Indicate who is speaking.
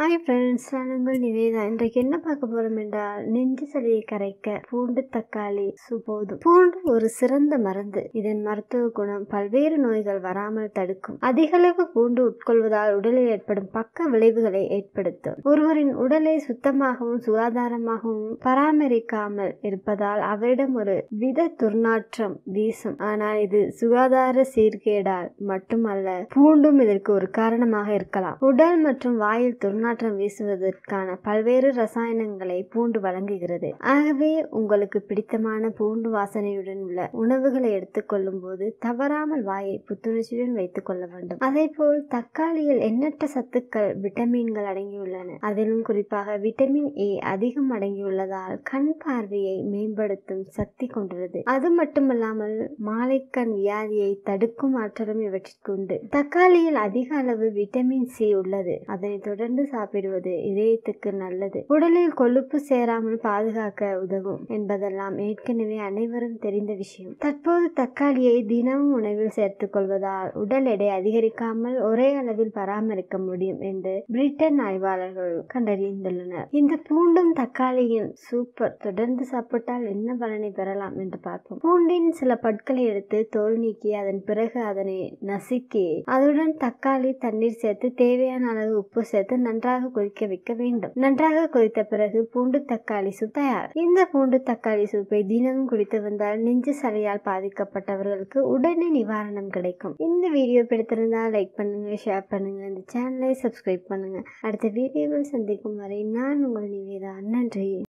Speaker 1: hi friends நான் உங்கள் நிவேதா இன்றைக்கு என்ன பார்க்க போறோம் என்றால் நெஞ்சு சளியை கரைக்க பூண்டு தக்காளி சூப் போதும் பூண்டு ஒரு சிறந்த மருந்து இதன் மருத்துவ குணம் பல்வேறு நோய்கள் வராமல் தடுக்கும் அதிகளவு பூண்டு உட்கொள்வதால் உடலில் ஏற்படும் பக்க விளைவுகளை ஏற்படுத்தும் ஒருவரின் உடலை சுத்தமாகவும் சுகாதாரமாகவும் பராமரிக்காமல் இருப்பதால் அவரிடம் ஒரு வித துர்நாற்றம் வீசும் ஆனால் இது சுகாதார சீர்கேடால் மட்டுமல்ல பூண்டும் இதற்கு ஒரு காரணமாக இருக்கலாம் உடல் மற்றும் வாயில் துர்நாற்றம் வீசுவதற்கான பல்வேறு ரசாயனங்களை பூண்டு வழங்குகிறது ஆகவே உங்களுக்கு பிடித்தமான பூண்டு வாசனையுடன் உள்ள உணவுகளை எடுத்துக்கொள்ளும் போது தவறாமல் வாயை புத்துணர்ச்சியுடன் வைத்துக் கொள்ள வேண்டும் அதே போல் தக்காளியில் எண்ணற்ற சத்துக்கள் விட்டமின்கள் அடங்கியுள்ளன அதிலும் குறிப்பாக விட்டமின் ஏ அதிகம் அடங்கியுள்ளதால் கண் பார்வையை மேம்படுத்தும் சக்தி கொண்டுள்ளது அது மட்டுமல்லாமல் மாலைக்கண் வியாதியை தடுக்கும் ஆற்றலும் இவற்றிற்கு உண்டு தக்காளியில் அதிக அளவு விட்டமின் சி உள்ளது அதனை தொடர்ந்து சாப்பிடுவது இதயத்துக்கு நல்லது உடலில் கொழுப்பு சேராமல் பாதுகாக்க உதவும் என்பதெல்லாம் ஏற்கனவே அனைவரும் தெரிந்த விஷயம் தற்போது தக்காளியை தினமும் உணவில் சேர்த்துக் கொள்வதால் உடல் எடை அதிகரிக்காமல் ஒரே அளவில் பராமரிக்க முடியும் என்று பிரிட்டன் ஆய்வாளர்கள் கண்டறிந்துள்ளனர் இந்த பூண்டும் தக்காளியின் சூப்பர் தொடர்ந்து சாப்பிட்டால் என்ன பலனை பெறலாம் என்று பார்ப்போம் பூண்டின் சில பற்களை எடுத்து தோல் நீக்கி அதன் பிறகு அதனை நசுக்கி அதுடன் தக்காளி தண்ணீர் சேர்த்து தேவையான அளவு உப்பு சேர்த்து நன்றாக கொதிக்க வைக்க வேண்டும் நன்றாக கொதித்த பிறகு பூண்டு தக்காளி சூப் தயார் இந்த பூண்டு தக்காளி சூப்பை தினமும் குடித்து வந்தால் நெஞ்சு சளியால் பாதிக்கப்பட்டவர்களுக்கு உடனே நிவாரணம் கிடைக்கும் இந்த வீடியோ பிடித்திருந்தால் லைக் பண்ணுங்க ஷேர் பண்ணுங்க இந்த சேனலை சப்ஸ்கிரைப் பண்ணுங்க அடுத்த வீடியோவில் சந்திக்கும் வரை நான் உங்கள் நிவேதா நன்றி